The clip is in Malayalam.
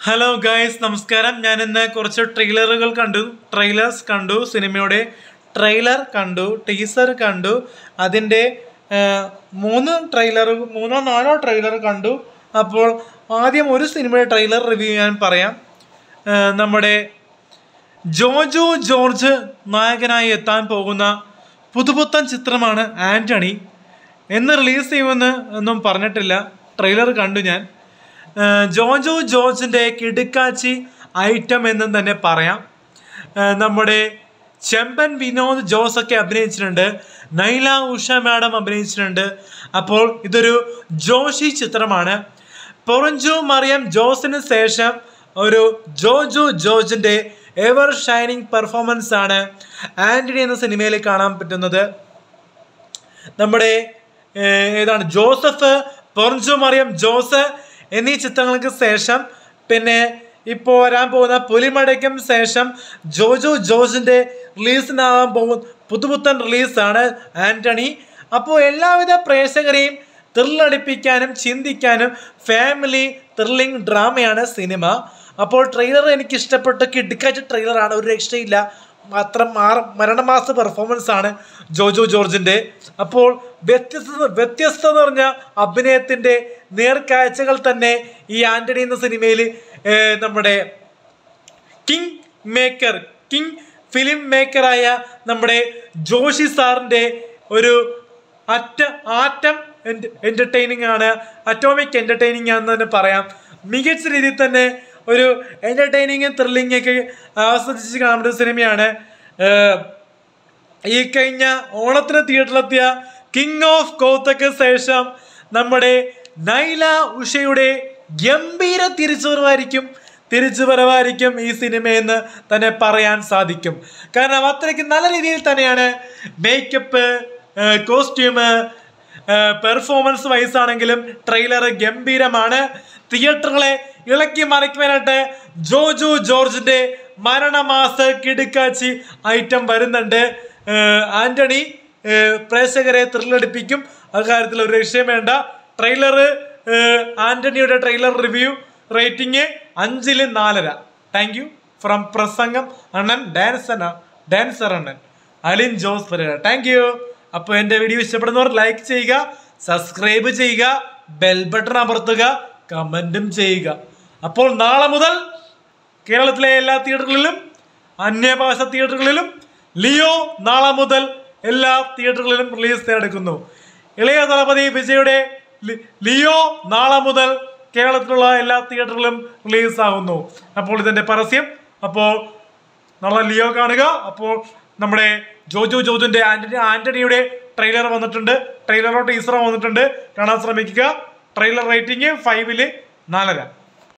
ഹലോ ഗായ്സ് നമസ്കാരം ഞാൻ ഇന്ന് കുറച്ച് ട്രെയിലറുകൾ കണ്ടു ട്രെയിലേഴ്സ് കണ്ടു സിനിമയുടെ ട്രെയിലർ കണ്ടു ടീസർ കണ്ടു അതിൻ്റെ ആ, മൂന്ന് ട്രെയിലർ മൂന്നോ നാലോ ട്രെയിലർ കണ്ടു അപ്പോൾ ആദ്യം ഒരു സിനിമയുടെ ട്രെയിലർ റിവ്യൂ ഞാൻ പറയാം ആ, നമ്മുടെ ജോജോ ജോർജ് നായകനായി എത്താൻ പോകുന്ന പുതുപുത്തൻ ചിത്രമാണ് ആൻ്റണി എന്ന് റിലീസ് ചെയ്യുമെന്ന് ഒന്നും പറഞ്ഞിട്ടില്ല ട്രെയിലർ കണ്ടു ഞാൻ ഏഹ് ജോജോ ജോർജിൻ്റെ കിടുക്കാച്ചി ഐറ്റം എന്നും തന്നെ പറയാം ഏഹ് നമ്മുടെ ചെമ്പൻ വിനോദ് ജോസ് ഒക്കെ അഭിനയിച്ചിട്ടുണ്ട് നൈല ഉഷ മാഡം അഭിനയിച്ചിട്ടുണ്ട് അപ്പോൾ ഇതൊരു ജോഷി ചിത്രമാണ് പൊറഞ്ചു മറിയം ജോസിന് ശേഷം ഒരു ജോജു ജോർജിൻ്റെ എവർ ഷൈനിങ് പെർഫോമൻസ് ആണ് ആൻ്റണി എന്ന സിനിമയിൽ കാണാൻ പറ്റുന്നത് നമ്മുടെ ഏഹ്, ഏതാണ് ജോസഫ് പൊറഞ്ചു മറിയം ജോസ് എന്നീ ചിത്രങ്ങൾക്ക് ശേഷം പിന്നെ ഇപ്പോൾ വരാൻ പോകുന്ന പുലിമടയ്ക്കും ശേഷം ജോജു ജോർജിൻ്റെ റിലീസിനാകാൻ പോകുന്ന പുതുപുത്തൻ റിലീസാണ് ആൻ്റണി അപ്പോൾ എല്ലാവിധ പ്രേക്ഷകരെയും ത്രില്ലടിപ്പിക്കാനും ചിന്തിക്കാനും ഫാമിലി ത്രില്ലിംഗ് ഡ്രാമയാണ് സിനിമ അപ്പോൾ ട്രെയിലർ എനിക്ക് ഇഷ്ടപ്പെട്ട കിടുക്കാച്ച ട്രെയിലറാണ് ഒരു രക്ഷയില്ല അത്ര മാറ മരണമാസ പെർഫോമൻസ് ആണ് ജോജോ ജോർജിൻ്റെ അപ്പോൾ വ്യത്യസ്ത വ്യത്യസ്തത നിറഞ്ഞ അഭിനയത്തിൻ്റെ നേർക്കാഴ്ചകൾ തന്നെ ഈ ആൻ്റണി എന്ന സിനിമയിൽ നമ്മുടെ കിങ് മേക്കർ കിങ് ഫിലിം മേക്കറായ നമ്മുടെ ജോഷി സാറിൻ്റെ ഒരു അറ്റ ആറ്റം എൻ്റർടൈനിങ് ആണ് അറ്റോമിക് എൻ്റർടൈനിങ് ആണെന്ന് തന്നെ പറയാം മികച്ച രീതിയിൽ തന്നെ ഒരു എൻ്റർടൈനിങ്ങും ത്രില്ലിംഗ് ഒക്കെ ആസ്വദിച്ച് കാണുന്ന ഒരു സിനിമയാണ് ഏഹ്, ഈ കഴിഞ്ഞ ഓണത്തിന് തിയേറ്ററിലെത്തിയ കിങ് ഓഫ് കോത്തക്ക് ശേഷം നമ്മുടെ നൈല ഉഷയുടെ ഗംഭീര തിരിച്ചുവരവായിരിക്കും തിരിച്ചുവരവായിരിക്കും ഈ സിനിമയെന്ന് തന്നെ പറയാൻ സാധിക്കും കാരണം അത്രയ്ക്ക് നല്ല രീതിയിൽ തന്നെയാണ് മേക്കപ്പ് കോസ്റ്റ്യൂമ് പെർഫോമൻസ് വൈസ് ആണെങ്കിലും ട്രെയിലർ ഗംഭീരമാണ് തിയേറ്ററുകളെ ഇളക്കി മറിക്കുവാനായിട്ട് ജോജു ജോർജിന്റെ മരണമാസ കിടുക്കാച്ചി ഐറ്റം വരുന്നുണ്ട് ഏഹ് ആന്റണി ഏഹ് പ്രേക്ഷകരെ ത്രില്ലടിപ്പിക്കും അക്കാര്യത്തിൽ ഒരു രക്ഷയും വേണ്ട ട്രെയിലർ ആന്റണിയുടെ ട്രെയിലർ റിവ്യൂ റേറ്റിംഗ് അഞ്ചില് നാലര താങ്ക് യു ഫ്രം പ്രസംഗം അണ്ണൻ ഡാൻസർ ഡാൻസർ അണ്ണൻ അലിൻ ജോസ് പെരേര താങ്ക് യു അപ്പോൾ എൻ്റെ വീഡിയോ ഇഷ്ടപ്പെടുന്നവർ ലൈക്ക് ചെയ്യുക സബ്സ്ക്രൈബ് ചെയ്യുക ബെൽ ബട്ടൺ അമർത്തുക കമൻറ്റും ചെയ്യുക അപ്പോൾ നാളെ മുതൽ കേരളത്തിലെ എല്ലാ തിയേറ്ററുകളിലും അന്യഭാഷ തിയേറ്ററുകളിലും ലിയോ നാളെ മുതൽ എല്ലാ തിയേറ്ററുകളിലും റിലീസ് എടുക്കുന്നു ഇളയ ദളപതി വിജയുടെ ലി- ലിയോ നാളെ മുതൽ കേരളത്തിലുള്ള എല്ലാ തിയേറ്ററുകളിലും റിലീസ് ആകുന്നു അപ്പോൾ ഇതിന്റെ പരസ്യം അപ്പോൾ നാളെ ലിയോ കാണുക അപ്പോൾ നമ്മുടെ ജോജു ജോജുന്റെ ആന്റണി ആന്റണിയുടെ ട്രെയിലർ വന്നിട്ടുണ്ട് ട്രെയിലറോ ടീസറോ വന്നിട്ടുണ്ട് കാണാൻ ശ്രമിക്കുക ട്രെയിലർ റേറ്റിംഗ് ഫൈവില് നാലര